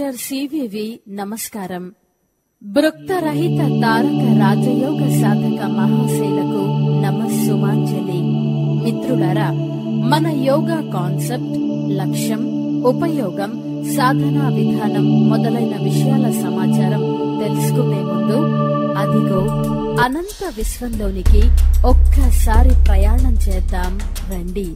master CVV నమస్కారం భృక్తరహిత తారక రాజయోగ సాధక మహాశైలకు నమస్సుమాంజలి మిత్రులారా మన యోగా కాన్సెప్ట్ లక్ష్యం ఉపయోగం సాధనా విధానం మొదలైన విషయాల సమాచారం తెలుసుకునే ముందు అదిగో అనంత విశ్వంలోనికి ఒక్కసారి ప్రయాణం చేద్దాం రండి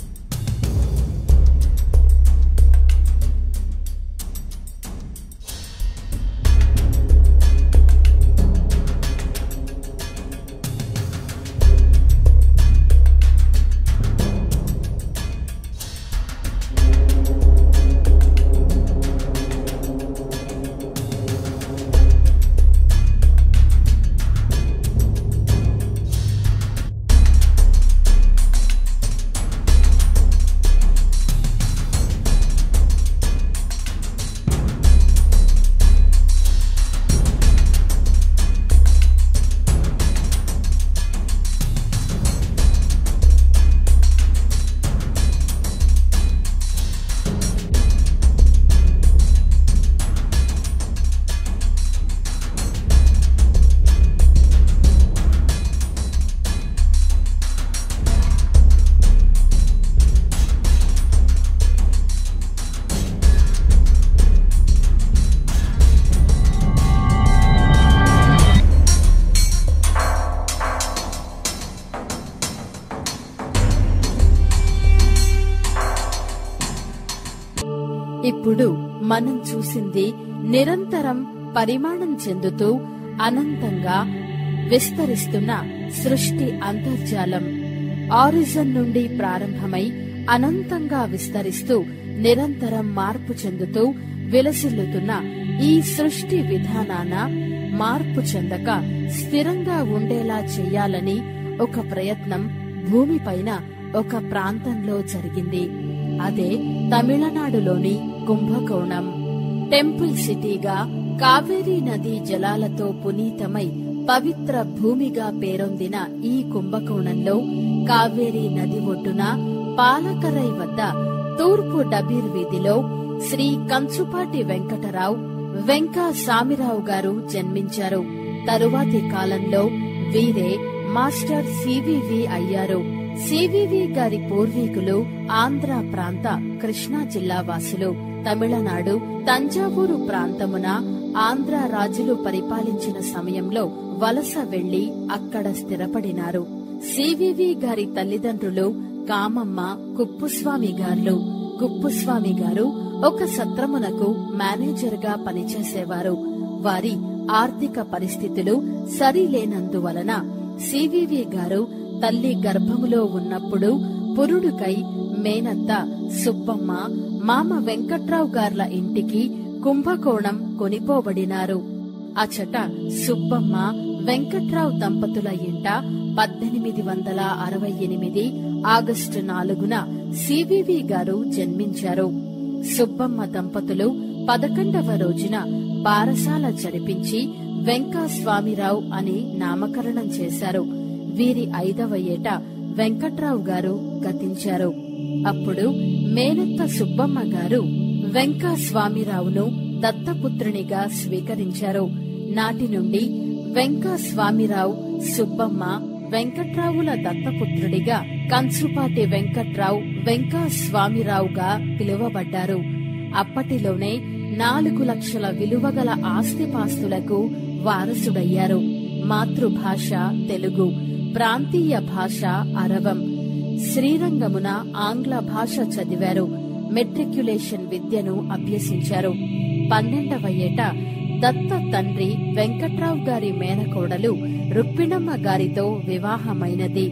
ఇప్పుడు మనం చూసింది నిరంతరం పరిమాణం చెందుతూ అనంతంగా విస్తరిస్తున్న సృష్టి అంతర్జాలం ఆరిజన్ నుండి ప్రారంభమై అనంతంగా విస్తరిస్తూ నిరంతరం మార్పు చెందుతూ విలసిల్లుతున్న ఈ సృష్టి విధానాన మార్పు చెందక స్థిరంగా ఉండేలా చెయ్యాలని ఒక ప్రయత్నం భూమిపైన ఒక ప్రాంతంలో జరిగింది అదే తమిళనాడులోని కుంభకోణం టెంపుల్ సిటీగా కావేరీ నదీ జలాలతో పునీతమై పవిత్ర భూమిగా పేరొందిన ఈ కుంభకోణంలో కావేరీ నది ఒడ్డున పాలకరై వద్ద తూర్పు డబీర్ వీధిలో శ్రీ కంచుపాటి వెంకటరావు వెంకా సామిరావు గారు జన్మించారు తరువాతి కాలంలో వీరే మాస్టర్ సివివి అయ్యారు సివివి గారి పూర్వీకులు ఆంధ్ర ప్రాంత కృష్ణా జిల్లా వాసులు తమిళనాడు తంజావూరు ప్రాంతమున ఆంధ్ర రాజులు పరిపాలించిన సమయంలో వలస వెళ్లి అక్కడ స్థిరపడినారు సివివి గారి తల్లిదండ్రులు కామమ్మ కుప్పుస్వామి గారు కుప్పుస్వామి గారు ఒక సత్రమునకు మేనేజర్ గా పనిచేసేవారు వారి ఆర్థిక పరిస్థితులు సరిలేనందువలన సివివి గారు తల్లి గర్భములో ఉన్నప్పుడు పురుడుకై మేనత్త సుబ్బమ్మ మామ వెంకట్రావు గార్ల ఇంటికి కుంభకోణం కొనిపోబడినారు అచట సుబ్బమ్మ వెంకట్రావు దంపతుల ఇంట పద్దెనిమిది వందల అరవై ఎనిమిది ఆగస్టు నాలుగున సివివి గారు జన్మించారు సుబ్బమ్మ దంపతులు పదకొండవ రోజున బారసాల జరిపించి వెంకా స్వామిరావు అని నామకరణం చేశారు వీరి ఐదవ ఏట వెంకట్రావు గారు గతించారు అప్పుడు మేనత్త సుబ్బమ్మ గారు వెంకా స్వామిరావును దత్తపుత్రునిగా స్వీకరించారు నాటి నుండి వెంకా స్వామిరావు సుబ్బమ్మ వెంకట్రావుల దత్తపుత్రుడిగా కంచుపాటి వెంకట్రావు వెంకా స్వామిరావుగా పిలువబడ్డారు అప్పటిలోనే నాలుగు లక్షల విలువగల ఆస్తిపాస్తులకు వారసుడయ్యారు మాతృభాష తెలుగు ప్రాంతీయ భాష అరవం శ్రీరంగమున ఆంగ్ల భాష చదివారు మెట్రిక్యులేషన్ విద్యను అభ్యసించారు పన్నెండవ ఏట దత్త తండ్రి వెంకట్రావు గారి మేనకోడలు రుప్పిణమ్మ గారితో వివాహమైనది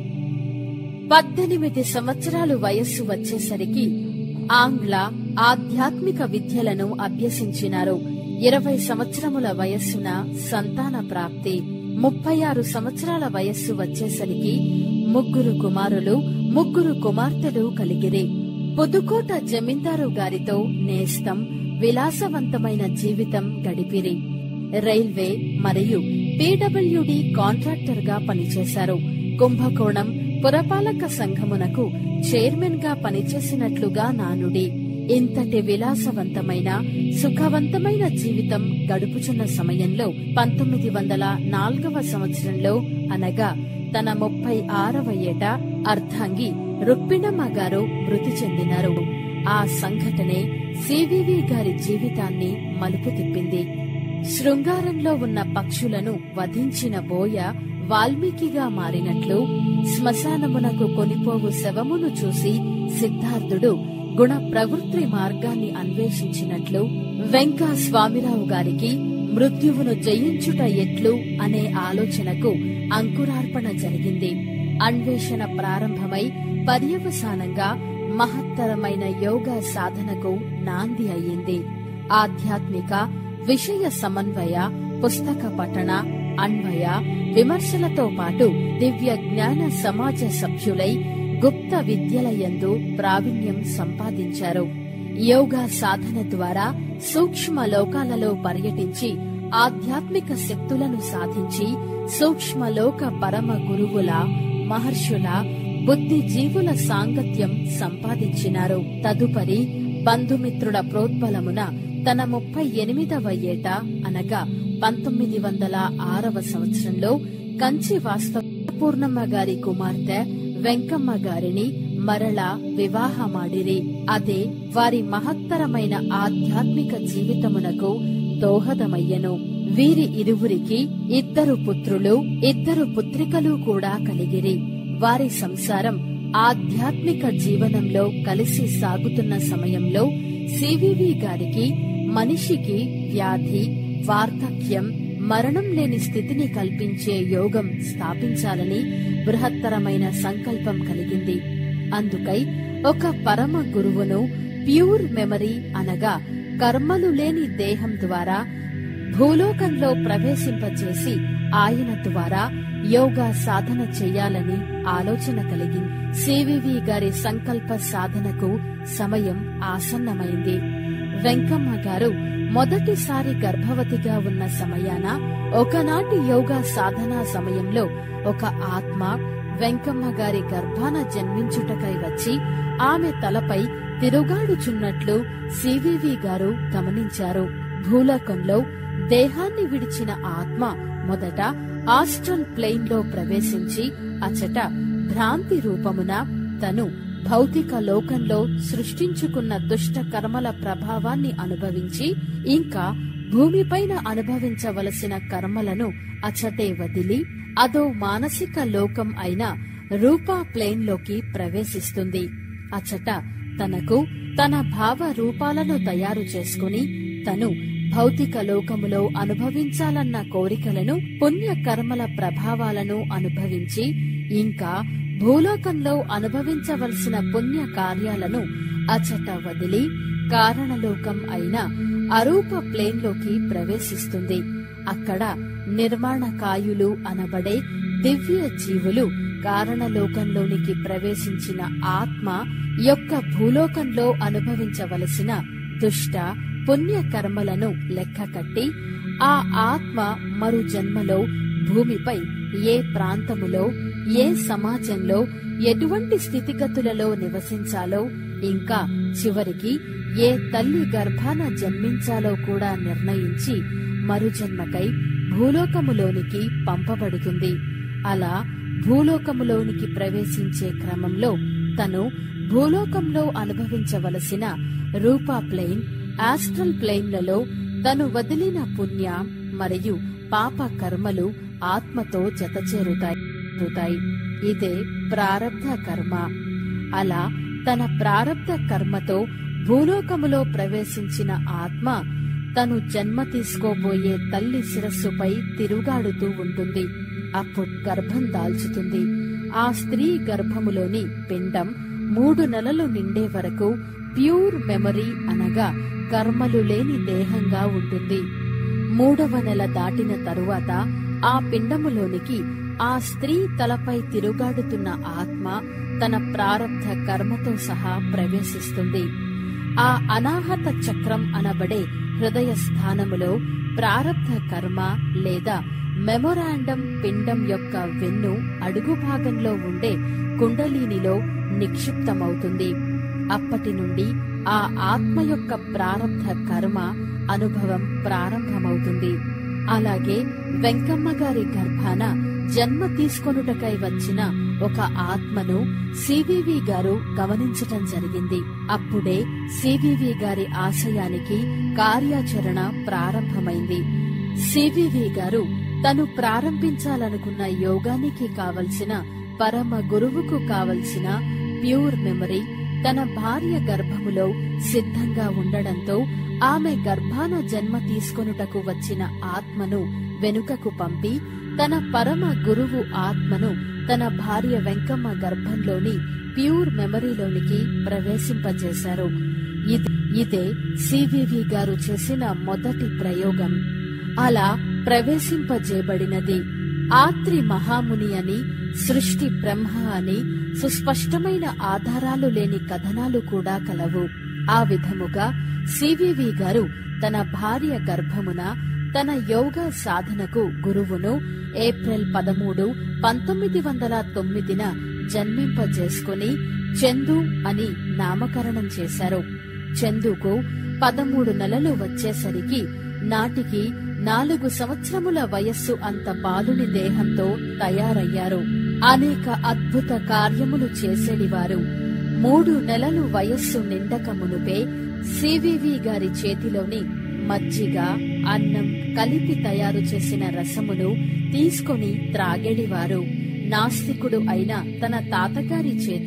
పద్దెనిమిది సంవత్సరాలు వయస్సు వచ్చేసరికి ఆంగ్ల ఆధ్యాత్మిక విద్యలను అభ్యసించినారు ఇరవై సంవత్సరముల వయస్సున సంతాన ప్రాప్తి ముప్పై ఆరు సంవత్సరాల వయస్సు వచ్చేసరికి ముగ్గురు కుమారులు ముగ్గురు కుమార్తెలు కలిగిరి పుదుకోట జమీందారు గారితో నేస్తం విలాసవంతమైన జీవితం గడిపిరి రైల్వే మరియు పీడబ్ల్యూడి కాంట్రాక్టర్ గా పనిచేశారు కుంభకోణం పురపాలక సంఘమునకు చైర్మన్ గా పనిచేసినట్లుగా నానుడి ఇంతటి విలాసవంతమైన సుఖవంతమైన జీవితం గడుపుచున్న సమయంలో పంతొమ్మిది వందల నాల్గవ సంవత్సరంలో అనగా తన ముప్పై ఆరవ ఏట అర్ధాంగి రుక్మిణమ్మ గారు మృతి చెందినారు ఆ సంఘటనే సివివి గారి జీవితాన్ని మలుపు తిప్పింది శృంగారంలో ఉన్న పక్షులను వధించిన బోయ వాల్మీకిగా మారినట్లు శ్మశానమునకు కొనిపోవు శవమును చూసి సిద్ధార్థుడు గుణ ప్రవృత్తి మార్గాన్ని అన్వేషించినట్లు వెంకా స్వామిరావు గారికి మృత్యువును జయించుట ఎట్లు అనే ఆలోచనకు అంకురార్పణ జరిగింది అన్వేషణ ప్రారంభమై పర్యవసానంగా మహత్తరమైన యోగా సాధనకు నాంది అయ్యింది ఆధ్యాత్మిక విషయ సమన్వయ పుస్తక పఠన అన్వయ విమర్శలతో పాటు దివ్య జ్ఞాన సమాజ సభ్యులై గుప్త విద్యలయందు ప్రావీణ్యం సంపాదించారు యోగా సాధన ద్వారా సూక్ష్మ లోకాలలో పర్యటించి ఆధ్యాత్మిక శక్తులను సాధించి సూక్ష్మలోక పరమ గురువుల మహర్షుల బుద్ధి జీవుల సాంగత్యం సంపాదించినారు తదుపరి బంధుమిత్రుల ప్రోద్బలమున తన ముప్పై ఎనిమిదవ ఏట అనగా పంతొమ్మిది వందల ఆరవ సంవత్సరంలో కంచి వాస్తవ పూర్ణమ్మ గారి కుమార్తె వెంకమ్మ గారిని మరలా వివాహమాడిరి అదే వారి మహత్తరమైన ఆధ్యాత్మిక జీవితమునకు దోహదమయ్యను వీరి ఇరువురికి ఇద్దరు పుత్రులు ఇద్దరు పుత్రికలు కూడా కలిగిరి వారి సంసారం ఆధ్యాత్మిక జీవనంలో కలిసి సాగుతున్న సమయంలో సివివి గారికి మనిషికి వ్యాధి వార్ధక్యం మరణం లేని స్థితిని కల్పించే యోగం స్థాపించాలని బృహత్తరమైన సంకల్పం కలిగింది అందుకై ఒక పరమ గురువును ప్యూర్ మెమరీ అనగా కర్మలు లేని దేహం ద్వారా భూలోకంలో ప్రవేశింపచేసి ఆయన ద్వారా యోగా సాధన చెయ్యాలని ఆలోచన కలిగింది సివివి గారి సంకల్ప సాధనకు సమయం ఆసన్నమైంది వెంకమ్మ గారు మొదటిసారి గర్భవతిగా ఉన్న సమయాన ఒకనాటి యోగా సాధనా సమయంలో ఒక ఆత్మ వెంకమ్మ గారి గర్భాన జన్మించుటకై వచ్చి ఆమె తలపై తిరుగాడుచున్నట్లు సివివి గారు గమనించారు భూలోకంలో దేహాన్ని విడిచిన ఆత్మ మొదట ఆస్ట్రల్ ప్లెయిన్ లో ప్రవేశించి అచట భ్రాంతి రూపమున తను భౌతిక లోకంలో సృష్టించుకున్న దుష్ట కర్మల ప్రభావాన్ని అనుభవించి ఇంకా భూమిపైన అనుభవించవలసిన కర్మలను అచటే వదిలి అదో మానసిక లోకం అయిన రూపా ప్లేన్ లోకి ప్రవేశిస్తుంది అచట తనకు తన భావ రూపాలను తయారు చేసుకుని తను భౌతిక లోకములో అనుభవించాలన్న కోరికలను పుణ్య కర్మల ప్రభావాలను అనుభవించి ఇంకా భూలోకంలో అనుభవించవలసిన పుణ్య కార్యాలను అచట వదిలి కారణలోకం అయిన అరూప ప్లేన్ లోకి ప్రవేశిస్తుంది అక్కడ నిర్మాణకాయులు అనబడే దివ్య జీవులు కారణలోకంలోనికి ప్రవేశించిన ఆత్మ యొక్క భూలోకంలో అనుభవించవలసిన దుష్ట పుణ్య కర్మలను లెక్క కట్టి ఆ ఆత్మ మరు జన్మలో భూమిపై ఏ ప్రాంతములో ఏ సమాజంలో ఎటువంటి స్థితిగతులలో నివసించాలో ఇంకా చివరికి ఏ తల్లి గర్భాన జన్మించాలో కూడా నిర్ణయించి మరుజన్మకై భూలోకములోనికి పంపబడుతుంది అలా భూలోకములోనికి ప్రవేశించే క్రమంలో తను భూలోకంలో అనుభవించవలసిన రూపా ప్లెయిన్ ఆస్ట్రల్ ప్లెయిన్లలో తను వదిలిన పుణ్య మరియు పాప కర్మలు ఆత్మతో జతచేరుతాయి ఇదే ప్రారబ్ధ కర్మ అలా తన ప్రారబ్ధ కర్మతో భూలోకములో ప్రవేశించిన ఆత్మ తను జన్మ తీసుకోబోయే తల్లి శిరస్సుపై తిరుగాడుతూ ఉంటుంది అప్పుడు గర్భం దాల్చుతుంది ఆ స్త్రీ గర్భములోని పిండం మూడు నెలలు నిండే వరకు ప్యూర్ మెమరీ అనగా కర్మలు లేని దేహంగా ఉంటుంది మూడవ నెల దాటిన తరువాత ఆ పిండములోనికి ఆ స్త్రీ తలపై తిరుగాడుతున్న ఆత్మ తన ప్రారబ్ధ కర్మతో సహా ప్రవేశిస్తుంది ఆ అనాహత చక్రం అనబడే హృదయ స్థానములో ప్రారబ్ధ కర్మ లేదా మెమొరాండం పిండం యొక్క వెన్ను అడుగు భాగంలో ఉండే కుండలీనిలో నిక్షిప్తమవుతుంది అప్పటి నుండి ఆ ఆత్మ యొక్క ప్రారంభ కర్మ అనుభవం ప్రారంభమవుతుంది అలాగే వెంకమ్మ గారి గర్భాన జన్మ తీసుకొనుటకై వచ్చిన ఒక ఆత్మను సివివి గారు గమనించటం జరిగింది అప్పుడే సివివి గారి ఆశయానికి కార్యాచరణ ప్రారంభమైంది సివివి గారు తను ప్రారంభించాలనుకున్న యోగానికి కావలసిన పరమ గురువుకు కావలసిన ప్యూర్ మెమరీ తన భార్య గర్భములో సిద్ధంగా ఉండడంతో ఆమె గర్భాన జన్మ తీసుకొనుటకు వచ్చిన ఆత్మను వెనుకకు పంపి తన పరమ గురువు ఆత్మను తన భార్య వెంకమ్మ గర్భంలోని ప్యూర్ మెమరీలోనికి ప్రవేశింపజేశారు ఇది- ఇదే సివివి గారు చేసిన మొదటి ప్రయోగం అలా ప్రవేశింపజేయబడినది ఆత్రి మహాముని అని సృష్టి బ్రహ్మ అని సుస్పష్టమైన ఆధారాలు లేని కథనాలు కూడా కలవు ఆ విధముగా సివివి గారు తన భార్య గర్భమున తన యోగా సాధనకు గురువును ఏప్రిల్ పదమూడు పంతొమ్మిది వందల తొమ్మిదిన జన్మింపజేసుకుని చందు అని నామకరణం చేశారు చందుకు పదమూడు నెలలు వచ్చేసరికి నాటికి నాలుగు సంవత్సరముల వయస్సు అంత బాలుని దేహంతో తయారయ్యారు అనేక అద్భుత కార్యములు చేసేడివారు మూడు నెలలు వయస్సు నిండక మునుపే సివివి గారి చేతిలోని మజ్జిగ అన్నం కలిపి తయారు చేసిన రసమును తీసుకొని త్రాగేడివారు నాస్తికుడు అయిన తన తాతగారి చేత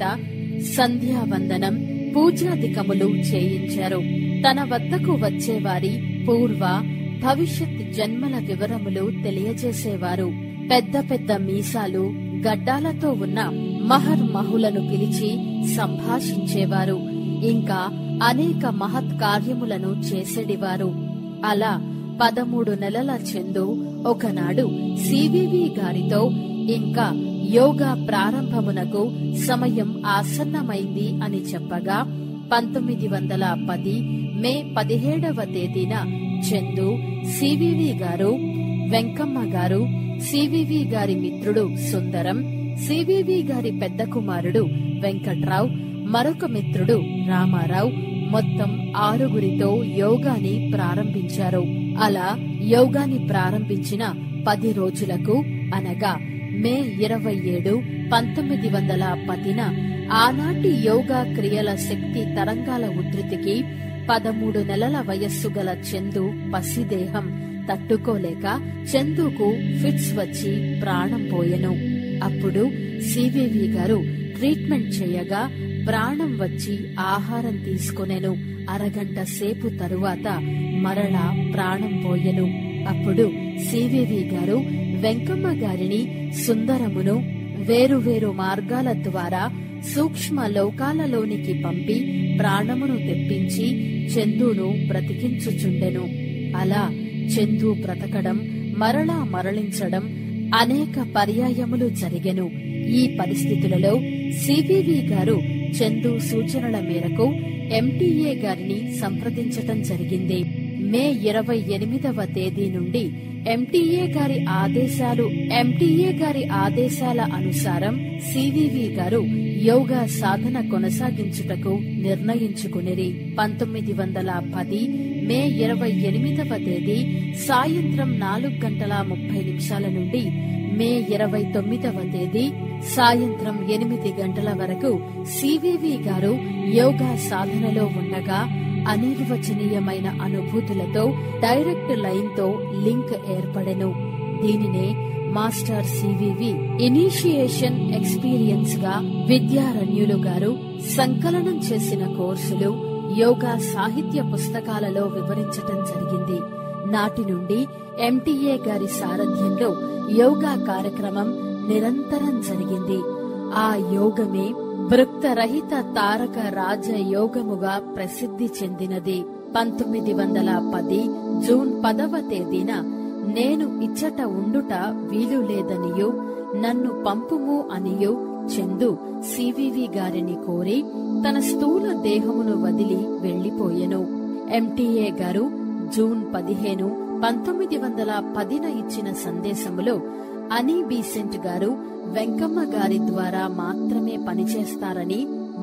సంధ్యావందనం పూజాధికములు చేయించారు తన వద్దకు వచ్చేవారి పూర్వ భవిష్యత్ జన్మల వివరములు తెలియజేసేవారు పెద్ద పెద్ద మీసాలు గడ్డాలతో ఉన్న మహర్మహులను పిలిచి సంభాషించేవారు ఇంకా అనేక మహత్ కార్యములను చేసేడివారు అలా పదమూడు నెలల చందు ఒకనాడు సివివి గారితో ఇంకా యోగా ప్రారంభమునకు సమయం ఆసన్నమైంది అని చెప్పగా పంతొమ్మిది వందల పది మే పదిహేడవ తేదీన చందు సివివి గారు వెంకమ్మ గారు సివివి గారి మిత్రుడు సుందరం సివివి గారి పెద్ద కుమారుడు వెంకట్రావు మరొక మిత్రుడు రామారావు మొత్తం ఆరుగురితో యోగాని ప్రారంభించారు అలా యోగాని ప్రారంభించిన పది రోజులకు అనగా మే ఇరవై ఏడు పంతొమ్మిది వందల పదిన ఆనాటి యోగా క్రియల శక్తి తరంగాల ఉధృతికి పదమూడు నెలల వయస్సు గల చందు పసిదేహం తట్టుకోలేక చందుకు ఫిట్స్ వచ్చి ప్రాణం పోయెను అప్పుడు సివివి గారు ట్రీట్మెంట్ చేయగా ప్రాణం వచ్చి ఆహారం తీసుకొనెను అరగంట సేపు తరువాత మరలా ప్రాణం పోయెను అప్పుడు సివివి గారు వెంకమ్మ గారిని సుందరమును వేరువేరు మార్గాల ద్వారా సూక్ష్మ లోకాలలోనికి పంపి ప్రాణమును తెప్పించి చందును బ్రతికించుచుండెను అలా చందు బ్రతకడం మరలా మరలించడం అనేక పర్యాయములు జరిగెను ఈ పరిస్థితులలో సివివి గారు చందు సూచనల మేరకు ఎంటీఏ గారిని సంప్రదించటం జరిగింది మే ఇరవై ఎనిమిదవ తేదీ నుండి ఎంటీఏ గారి ఆదేశాలు ఎంటీఏ గారి ఆదేశాల అనుసారం సివివి గారు యోగా సాధన కొనసాగించుటకు నిర్ణయించుకునిరి పంతొమ్మిది వందల పది మే ఇరవై ఎనిమిదవ తేదీ సాయంత్రం నాలుగు గంటల ముప్పై నిమిషాల నుండి మే ఇరవై తొమ్మిదవ తేదీ సాయంత్రం ఎనిమిది గంటల వరకు సివివి గారు యోగా సాధనలో ఉండగా అనిర్వచనీయమైన అనుభూతులతో డైరెక్ట్ లైన్ తో లింక్ ఏర్పడెను దీనినే మాస్టర్ సివివి ఇనిషియేషన్ ఎక్స్పీరియన్స్ గా విద్యారణ్యులు గారు సంకలనం చేసిన కోర్సులు యోగా సాహిత్య పుస్తకాలలో వివరించటం జరిగింది నాటి నుండి ఎంటీఏ గారి సారథ్యంలో యోగా కార్యక్రమం నిరంతరం జరిగింది ఆ యోగమే భృక్తరహిత తారక రాజ యోగముగా ప్రసిద్ధి చెందినది పంతొమ్మిది వందల పది జూన్ పదవ తేదీన నేను ఇచ్చట ఉండుట వీలు లేదనియు నన్ను పంపుము అనియు చందు సివివి గారిని కోరి తన స్థూల దేహమును వదిలి వెళ్లిపోయెను ఎంటీఏ గారు జూన్ పదిహేను పంతొమ్మిది వందల పదిన ఇచ్చిన సందేశములో అనీ బీసెంట్ గారు వెంకమ్మ గారి ద్వారా మాత్రమే పనిచేస్తారని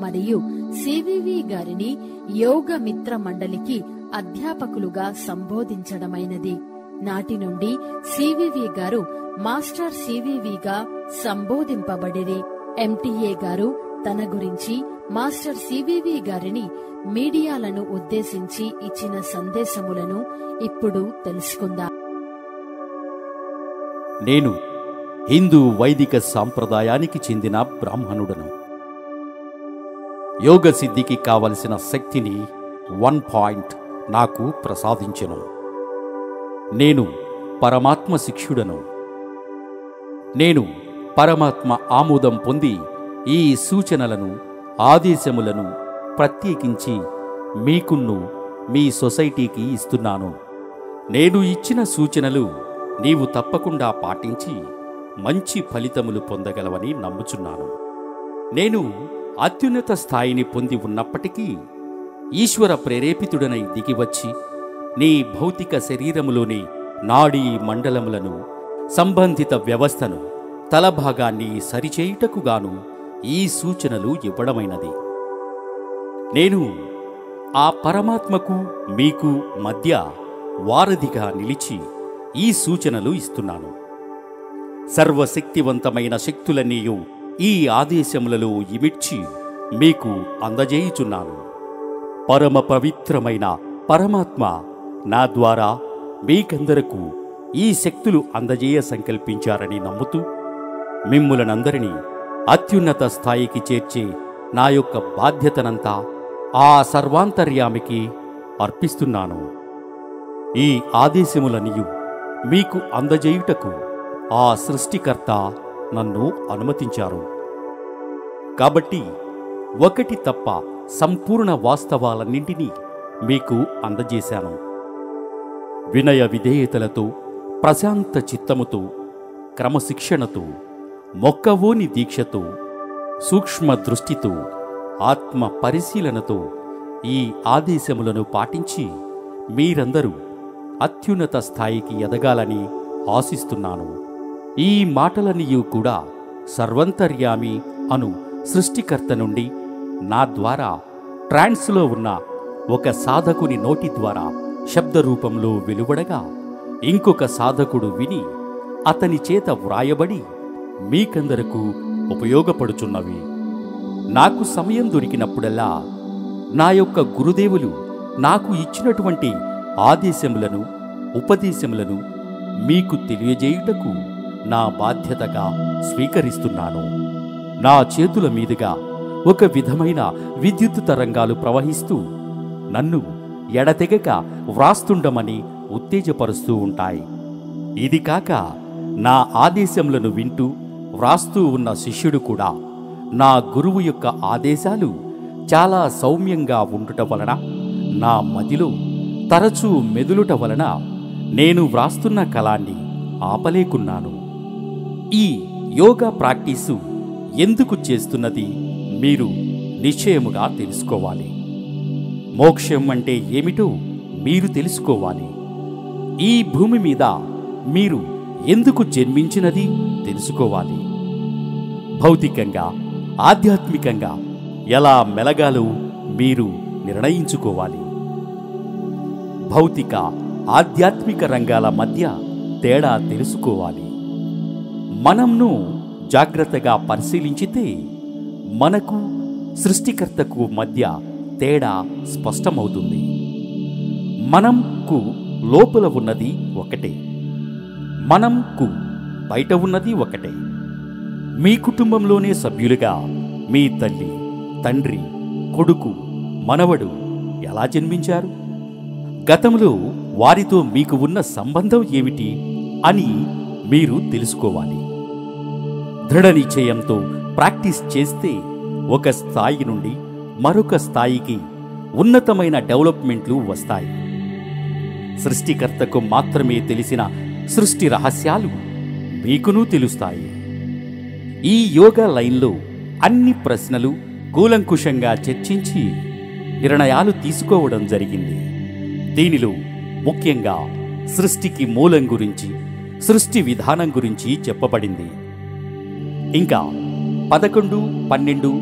మరియు సివివి గారిని యోగ మిత్ర మండలికి అధ్యాపకులుగా సంబోధించడమైనది నాటి నుండి సివివి గారు మాస్టర్ సివివిగా సంబోధింపబడిరి ఎంటీఏ గారు తన గురించి మాస్టర్ సివివి గారిని మీడియాలను ఉద్దేశించి ఇచ్చిన సందేశములను ఇప్పుడు తెలుసుకుందాం నేను హిందూ వైదిక సాంప్రదాయానికి చెందిన బ్రాహ్మణుడను యోగ సిద్ధికి కావలసిన శక్తిని వన్ పాయింట్ నాకు ప్రసాదించెను నేను పరమాత్మ శిష్యుడను నేను పరమాత్మ ఆమోదం పొంది ఈ సూచనలను ఆదేశములను ప్రత్యేకించి మీకున్ను మీ సొసైటీకి ఇస్తున్నాను నేను ఇచ్చిన సూచనలు నీవు తప్పకుండా పాటించి మంచి ఫలితములు పొందగలవని నమ్ముచున్నాను నేను అత్యున్నత స్థాయిని పొంది ఉన్నప్పటికీ ఈశ్వర ప్రేరేపితుడనై దిగివచ్చి నీ భౌతిక శరీరములోని నాడీ మండలములను సంబంధిత వ్యవస్థను తలభాగాన్ని సరిచేయుటకుగాను ఈ సూచనలు ఇవ్వడమైనది నేను ఆ పరమాత్మకు మీకు మధ్య వారధిగా నిలిచి ఈ సూచనలు ఇస్తున్నాను సర్వశక్తివంతమైన శక్తులన్నీయు ఈ ఆదేశములలో ఇమిడ్చి మీకు అందజేయుచున్నాను పరమ పవిత్రమైన పరమాత్మ నా ద్వారా మీకందరకు ఈ శక్తులు అందజేయ సంకల్పించారని నమ్ముతూ మిమ్ములనందరినీ అత్యున్నత స్థాయికి చేర్చే నా యొక్క బాధ్యతనంతా ఆ సర్వాంతర్యామికి అర్పిస్తున్నాను ఈ ఆదేశములనియు మీకు అందజేయుటకు ఆ సృష్టికర్త నన్ను అనుమతించారు కాబట్టి ఒకటి తప్ప సంపూర్ణ వాస్తవాలన్నింటినీ మీకు అందజేశాను వినయ విధేయతలతో ప్రశాంత చిత్తముతో క్రమశిక్షణతో మొక్కవోని దీక్షతో సూక్ష్మ దృష్టితో ఆత్మ పరిశీలనతో ఈ ఆదేశములను పాటించి మీరందరూ అత్యున్నత స్థాయికి ఎదగాలని ఆశిస్తున్నాను ఈ మాటలనియు కూడా సర్వంతర్యామి అను సృష్టికర్త నుండి నా ద్వారా ట్రాన్స్లో ఉన్న ఒక సాధకుని నోటి ద్వారా శబ్ద రూపంలో వెలువడగా ఇంకొక సాధకుడు విని అతని చేత వ్రాయబడి మీకందరకు ఉపయోగపడుచున్నవి నాకు సమయం దొరికినప్పుడల్లా నా యొక్క గురుదేవులు నాకు ఇచ్చినటువంటి ఆదేశములను ఉపదేశములను మీకు తెలియజేయుటకు నా బాధ్యతగా స్వీకరిస్తున్నాను నా చేతుల మీదుగా ఒక విధమైన విద్యుత్ తరంగాలు ప్రవహిస్తూ నన్ను ఎడతెగక వ్రాస్తుండమని ఉత్తేజపరుస్తూ ఉంటాయి ఇది కాక నా ఆదేశములను వింటూ వ్రాస్తూ ఉన్న శిష్యుడు కూడా నా గురువు యొక్క ఆదేశాలు చాలా సౌమ్యంగా ఉండుట వలన నా మదిలో తరచూ మెదులుట వలన నేను వ్రాస్తున్న కళాన్ని ఆపలేకున్నాను ఈ యోగా ప్రాక్టీసు ఎందుకు చేస్తున్నది మీరు నిశ్చయముగా తెలుసుకోవాలి మోక్షం అంటే ఏమిటో మీరు తెలుసుకోవాలి ఈ భూమి మీద మీరు ఎందుకు జన్మించినది తెలుసుకోవాలి భౌతికంగా ఆధ్యాత్మికంగా ఎలా మెలగాలో మీరు నిర్ణయించుకోవాలి భౌతిక ఆధ్యాత్మిక రంగాల మధ్య తేడా తెలుసుకోవాలి మనంను జాగ్రత్తగా పరిశీలించితే మనకు సృష్టికర్తకు మధ్య తేడా స్పష్టమవుతుంది మనంకు లోపల ఉన్నది ఒకటే మనంకు బయట ఉన్నది ఒకటే మీ కుటుంబంలోనే సభ్యులుగా మీ తల్లి తండ్రి కొడుకు మనవడు ఎలా జన్మించారు గతంలో వారితో మీకు ఉన్న సంబంధం ఏమిటి అని మీరు తెలుసుకోవాలి దృఢ నిశ్చయంతో ప్రాక్టీస్ చేస్తే ఒక స్థాయి నుండి మరొక స్థాయికి ఉన్నతమైన డెవలప్మెంట్లు వస్తాయి సృష్టికర్తకు మాత్రమే తెలిసిన సృష్టి రహస్యాలు మీకునూ తెలుస్తాయి ఈ యోగా లైన్లో అన్ని ప్రశ్నలు కూలంకుషంగా చర్చించి నిర్ణయాలు తీసుకోవడం జరిగింది దీనిలో ముఖ్యంగా సృష్టికి మూలం గురించి సృష్టి విధానం గురించి చెప్పబడింది ఇంకా పదకొండు పన్నెండు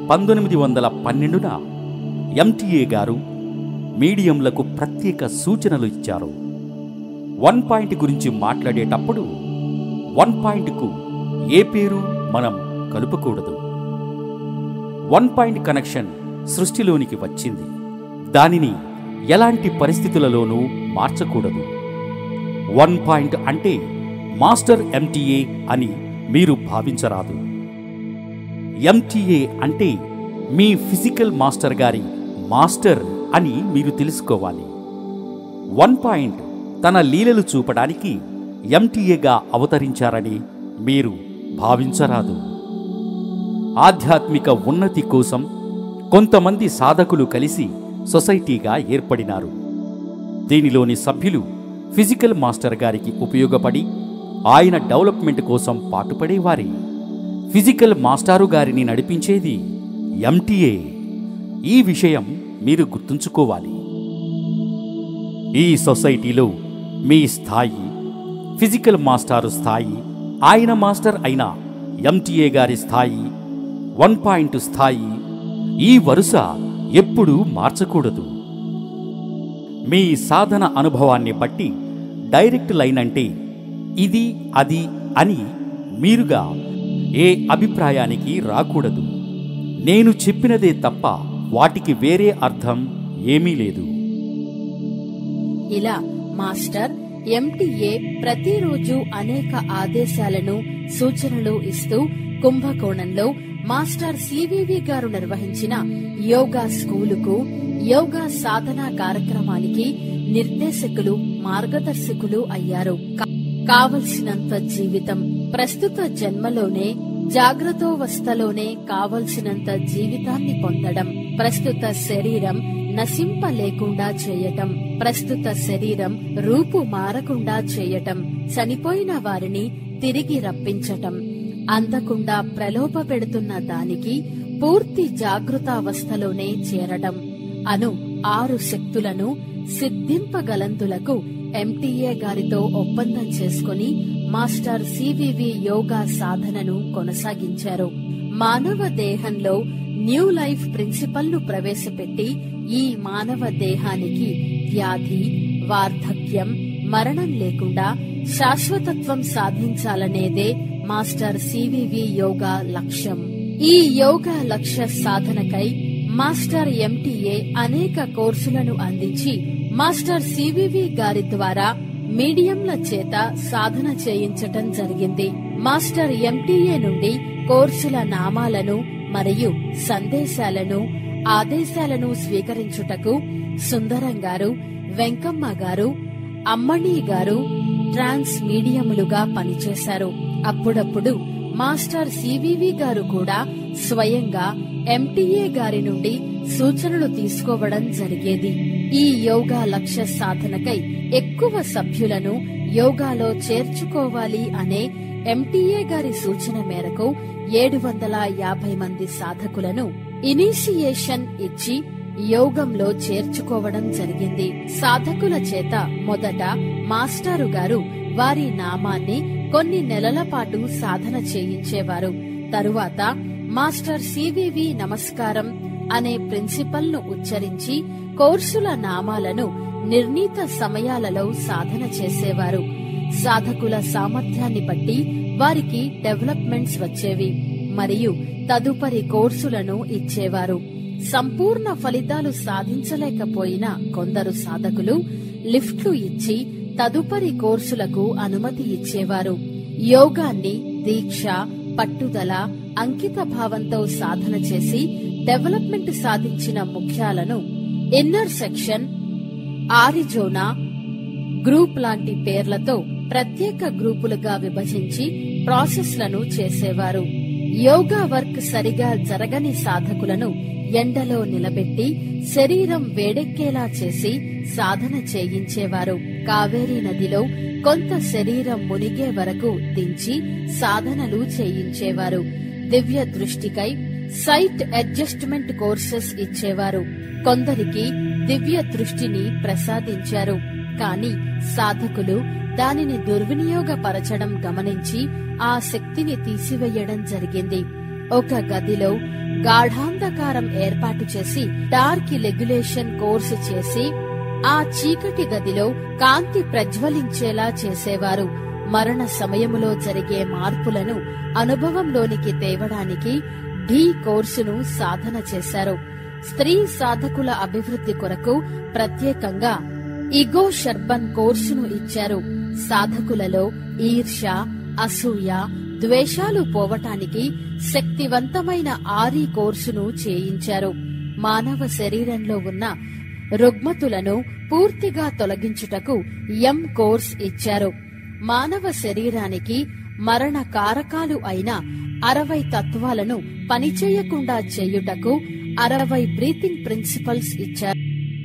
పంతొమ్మిది వందల పన్నెండున ఎంటీఏ గారు మీడియంలకు ప్రత్యేక సూచనలు ఇచ్చారు వన్ పాయింట్ గురించి మాట్లాడేటప్పుడు వన్ పాయింట్కు ఏ పేరు మనం కలుపకూడదు వన్ పాయింట్ కనెక్షన్ సృష్టిలోనికి వచ్చింది దానిని ఎలాంటి పరిస్థితులలోనూ మార్చకూడదు వన్ పాయింట్ అంటే మాస్టర్ ఎంటీఏ అని మీరు భావించరాదు ఎంటీఏ అంటే మీ ఫిజికల్ మాస్టర్ గారి మాస్టర్ అని మీరు తెలుసుకోవాలి వన్ పాయింట్ తన లీలలు చూపడానికి ఎంటీఏగా అవతరించారని మీరు భావించరాదు ఆధ్యాత్మిక ఉన్నతి కోసం కొంతమంది సాధకులు కలిసి సొసైటీగా ఏర్పడినారు దీనిలోని సభ్యులు ఫిజికల్ మాస్టర్ గారికి ఉపయోగపడి ఆయన డెవలప్మెంట్ కోసం పాటుపడేవారే ఫిజికల్ మాస్టారు గారిని నడిపించేది ఎంటీఏ ఈ విషయం మీరు గుర్తుంచుకోవాలి ఈ సొసైటీలో మీ స్థాయి ఫిజికల్ మాస్టారు స్థాయి ఆయన మాస్టర్ అయిన ఎంటీఏ గారి స్థాయి వన్ పాయింట్ స్థాయి ఈ వరుస ఎప్పుడూ మార్చకూడదు మీ సాధన అనుభవాన్ని బట్టి డైరెక్ట్ లైన్ అంటే ఇది అది అని మీరుగా ఏ అభిప్రాయానికి రాకూడదు నేను చెప్పినదే తప్ప వాటికి వేరే అర్థం ఏమీ లేదు ఇలా మాస్టర్ ఎంటీఏ ప్రతిరోజు అనేక ఆదేశాలను సూచనలు ఇస్తూ కుంభకోణంలో మాస్టర్ సివివి గారు నిర్వహించిన యోగా స్కూలుకు యోగా సాధనా కార్యక్రమానికి నిర్దేశకులు మార్గదర్శకులు అయ్యారు కా- కావలసినంత జీవితం ప్రస్తుత జన్మలోనే జాగ్రత్తోవస్థలోనే కావలసినంత జీవితాన్ని పొందడం ప్రస్తుత శరీరం నశింప లేకుండా చేయటం ప్రస్తుత శరీరం రూపు మారకుండా చేయటం చనిపోయిన వారిని తిరిగి రప్పించటం అందకుండా ప్రలోభ పెడుతున్న దానికి పూర్తి జాగృతావస్థలోనే చేరడం అను ఆరు శక్తులను సిద్ధింపగలందులకు ఎంటీఏ గారితో ఒప్పందం చేసుకుని మాస్టర్ సివివి యోగా సాధనను కొనసాగించారు మానవ దేహంలో న్యూ లైఫ్ ప్రిన్సిపల్ ను ప్రవేశపెట్టి ఈ మానవ దేహానికి వ్యాధి వార్ధక్యం మరణం లేకుండా శాశ్వతత్వం సాధించాలనేదే మాస్టర్ సివివి యోగా లక్ష్యం ఈ యోగా లక్ష్య సాధనకై మాస్టర్ ఎంటీఏ అనేక కోర్సులను అందించి మాస్టర్ సివివి గారి ద్వారా మీడియంల చేత సాధన చేయించటం జరిగింది మాస్టర్ ఎంటీఏ నుండి కోర్సుల నామాలను మరియు సందేశాలను ఆదేశాలను స్వీకరించుటకు సుందరం గారు వెంకమ్మ గారు అమ్మణి గారు ట్రాన్స్ మీడియములుగా పనిచేశారు అప్పుడప్పుడు మాస్టర్ సివివి గారు కూడా స్వయంగా ఎంటీఏ గారి నుండి సూచనలు తీసుకోవడం జరిగేది ఈ యోగా లక్ష్య సాధనకై ఎక్కువ సభ్యులను యోగాలో చేర్చుకోవాలి అనే ఎంటీఏ గారి సూచన మేరకు ఏడు వందల యాభై మంది సాధకులను ఇనీషియేషన్ ఇచ్చి యోగంలో చేర్చుకోవడం జరిగింది సాధకుల చేత మొదట మాస్టారు గారు వారి నామాన్ని కొన్ని నెలల పాటు సాధన చేయించేవారు తరువాత మాస్టర్ సివివి నమస్కారం అనే ప్రిన్సిపల్ ను ఉచ్చరించి కోర్సుల నామాలను నిర్ణీత సమయాలలో సాధన చేసేవారు సాధకుల సామర్థ్యాన్ని బట్టి వారికి డెవలప్మెంట్స్ వచ్చేవి మరియు తదుపరి కోర్సులను ఇచ్చేవారు సంపూర్ణ ఫలితాలు సాధించలేకపోయిన కొందరు సాధకులు లిఫ్ట్లు ఇచ్చి తదుపరి కోర్సులకు అనుమతి ఇచ్చేవారు యోగాన్ని దీక్ష పట్టుదల అంకిత భావంతో సాధన చేసి డెవలప్మెంట్ సాధించిన ముఖ్యాలను ఇన్నర్ సెక్షన్ ఆరిజోనా గ్రూప్ లాంటి పేర్లతో ప్రత్యేక గ్రూపులుగా విభజించి ప్రాసెస్లను చేసేవారు యోగా వర్క్ సరిగా జరగని సాధకులను ఎండలో నిలబెట్టి శరీరం వేడెక్కేలా చేసి సాధన చేయించేవారు కావేరీ నదిలో కొంత శరీరం మునిగే వరకు దించి సాధనలు చేయించేవారు దివ్య దృష్టికై సైట్ అడ్జస్ట్మెంట్ కోర్సెస్ ఇచ్చేవారు కొందరికి దివ్య దృష్టిని ప్రసాదించారు కాని సాధకులు దానిని దుర్వినియోగపరచడం గమనించి ఆ శక్తిని తీసివేయడం జరిగింది ఒక గదిలో గాఢాంధకారం ఏర్పాటు చేసి డార్క్ రెగ్యులేషన్ కోర్సు చేసి ఆ చీకటి గదిలో కాంతి ప్రజ్వలించేలా చేసేవారు మరణ సమయములో జరిగే మార్పులను అనుభవంలోనికి తేవడానికి ఢీ కోర్సును సాధన చేశారు స్త్రీ సాధకుల అభివృద్ధి కొరకు ప్రత్యేకంగా ఇగో షర్బన్ కోర్సును ఇచ్చారు సాధకులలో ఈర్ష అసూయ ద్వేషాలు పోవటానికి శక్తివంతమైన ఆరి కోర్సును చేయించారు మానవ శరీరంలో ఉన్న రుగ్మతులను పూర్తిగా తొలగించుటకు ఎం కోర్స్ ఇచ్చారు మానవ శరీరానికి మరణ కారకాలు అయిన అరవై తత్వాలను పనిచేయకుండా చేయుటకు అరవై బ్రీతింగ్ ప్రిన్సిపల్స్ ఇచ్చారు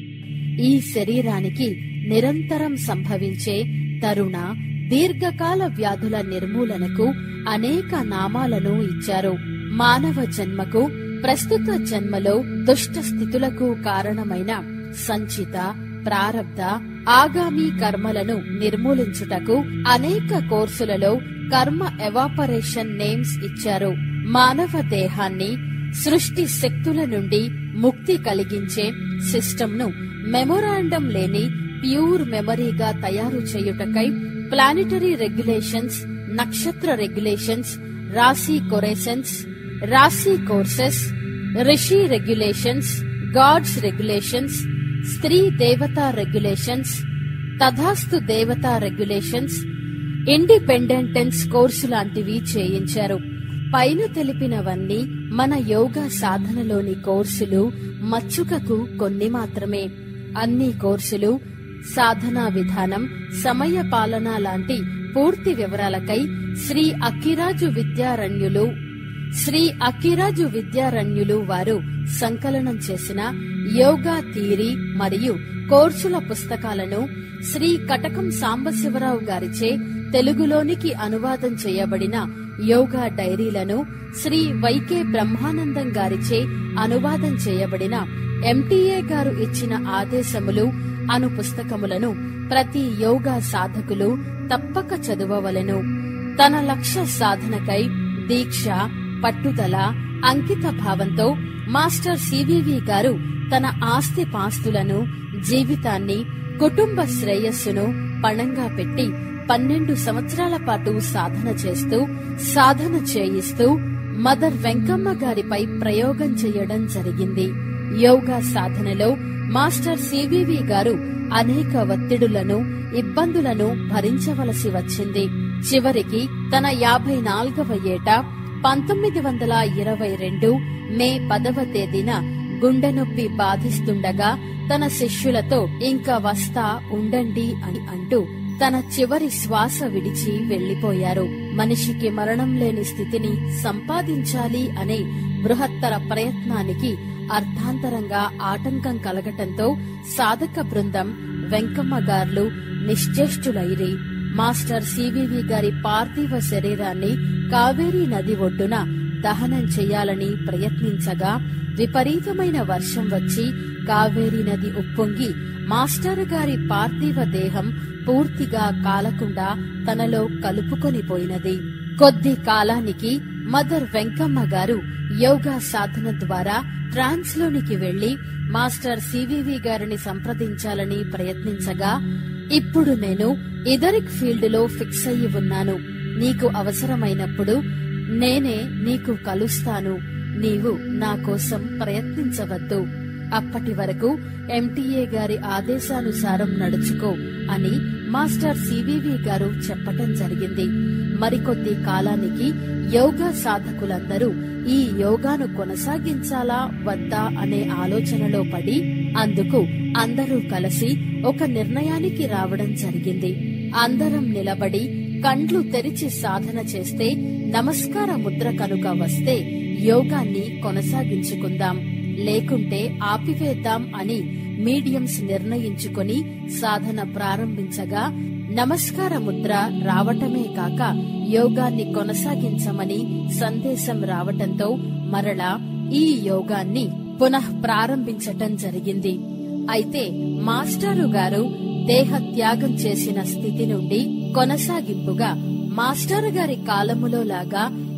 ఈ శరీరానికి నిరంతరం సంభవించే తరుణ దీర్ఘకాల వ్యాధుల నిర్మూలనకు అనేక నామాలను ఇచ్చారు మానవ జన్మకు ప్రస్తుత జన్మలో దుష్ట స్థితులకు కారణమైన సంచిత ప్రారబ్ధ ఆగామి కర్మలను నిర్మూలించుటకు అనేక కోర్సులలో కర్మ ఎవాపరేషన్ నేమ్స్ ఇచ్చారు మానవ దేహాన్ని సృష్టి శక్తుల నుండి ముక్తి కలిగించే సిస్టంను మెమొరాండం లేని ప్యూర్ మెమరీగా తయారు చేయుటకై ప్లానిటరీ రెగ్యులేషన్స్ నక్షత్ర రెగ్యులేషన్స్ రాశి కొరేషన్స్ రాశి courses rishi regulations gods regulations స్త్రీ దేవతా రెగ్యులేషన్స్ తథాస్తు దేవతా రెగ్యులేషన్స్ ఇండిపెండెంటెన్స్ కోర్సు లాంటివి చేయించారు పైన తెలిపినవన్నీ మన యోగా సాధనలోని కోర్సులు మచ్చుకకు కొన్ని మాత్రమే అన్ని కోర్సులు సాధనా విధానం సమయ పాలన లాంటి పూర్తి వివరాలకై శ్రీ అక్కిరాజు విద్యారణ్యులు శ్రీ అక్కిరాజు విద్యారణ్యులు వారు సంకలనం చేసిన యోగా థీరీ మరియు కోర్సుల పుస్తకాలను శ్రీ కటకం సాంబశివరావు గారిచే తెలుగులోనికి అనువాదం చేయబడిన యోగా డైరీలను శ్రీ వైకే బ్రహ్మానందం గారిచే అనువాదం చేయబడిన ఎంటీఏ గారు ఇచ్చిన ఆదేశములు అను పుస్తకములను ప్రతి యోగా సాధకులు తప్పక చదువవలెను తన లక్ష్య సాధనకై దీక్ష పట్టుదల అంకిత భావంతో మాస్టర్ సివివి గారు తన ఆస్తి పాస్తులను జీవితాన్ని కుటుంబ శ్రేయస్సును పణంగా పెట్టి పన్నెండు సంవత్సరాల పాటు సాధన చేస్తూ సాధన చేయిస్తూ మదర్ వెంకమ్మ గారిపై ప్రయోగం చేయడం జరిగింది యోగా సాధనలో మాస్టర్ సివివి గారు అనేక ఒత్తిడులను ఇబ్బందులను భరించవలసి వచ్చింది చివరికి తన యాభై నాలుగవ ఏట పంతొమ్మిది వందల ఇరవై రెండు మే పదవ తేదీన గుండె నొప్పి బాధిస్తుండగా తన శిష్యులతో ఇంకా వస్తా ఉండండి అని అంటూ తన చివరి శ్వాస విడిచి వెళ్లిపోయారు మనిషికి మరణం లేని స్థితిని సంపాదించాలి అనే బృహత్తర ప్రయత్నానికి అర్థాంతరంగా ఆటంకం కలగటంతో సాధక బృందం వెంకమ్మ గార్లు నిశ్చేష్టులైరి మాస్టర్ సివివి గారి పార్థివ శరీరాన్ని కావేరీ నది ఒడ్డున దహనం చేయాలని ప్రయత్నించగా విపరీతమైన వర్షం వచ్చి కావేరీ నది ఉప్పొంగి మాస్టర్ గారి పార్థివ దేహం పూర్తిగా కాలకుండా తనలో కలుపుకొని పోయినది కొద్ది కాలానికి మదర్ వెంకమ్మ గారు యోగా సాధన ద్వారా ట్రాన్స్ లోనికి వెళ్లి మాస్టర్ సివివి గారిని సంప్రదించాలని ప్రయత్నించగా ఇప్పుడు నేను ఇదరిక్ ఫీల్డ్ లో ఫిక్స్ అయ్యి ఉన్నాను నీకు అవసరమైనప్పుడు నేనే నీకు కలుస్తాను నీవు నా కోసం ప్రయత్నించవద్దు అప్పటి వరకు ఎంటీఏ గారి ఆదేశానుసారం నడుచుకో అని మాస్టర్ సివివి గారు చెప్పటం జరిగింది మరికొద్ది కాలానికి యోగా సాధకులందరూ ఈ యోగాను కొనసాగించాలా వద్దా అనే ఆలోచనలో పడి అందుకు అందరూ కలిసి ఒక నిర్ణయానికి రావడం జరిగింది అందరం నిలబడి కండ్లు తెరిచి సాధన చేస్తే నమస్కార ముద్ర కనుక వస్తే యోగాన్ని కొనసాగించుకుందాం లేకుంటే ఆపివేద్దాం అని మీడియంస్ నిర్ణయించుకొని సాధన ప్రారంభించగా నమస్కార ముద్ర రావటమే కాక యోగాన్ని కొనసాగించమని సందేశం రావటంతో మరలా ఈ యోగాన్ని పునః ప్రారంభించటం జరిగింది అయితే మాస్టారు గారు దేహ త్యాగం చేసిన స్థితి నుండి కొనసాగింపుగా మాస్టర్ గారి కాలములో లాగా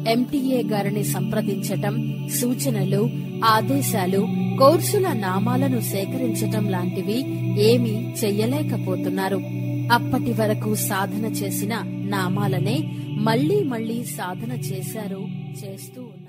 ఎంటీఏ గారిని సంప్రదించటం సూచనలు ఆదేశాలు కోర్సుల నామాలను సేకరించటం లాంటివి ఏమీ చెయ్యలేకపోతున్నారు అప్పటి వరకు సాధన చేసిన నామాలనే మళ్లీ మళ్లీ సాధన చేశారు చేస్తూ ఉన్నారు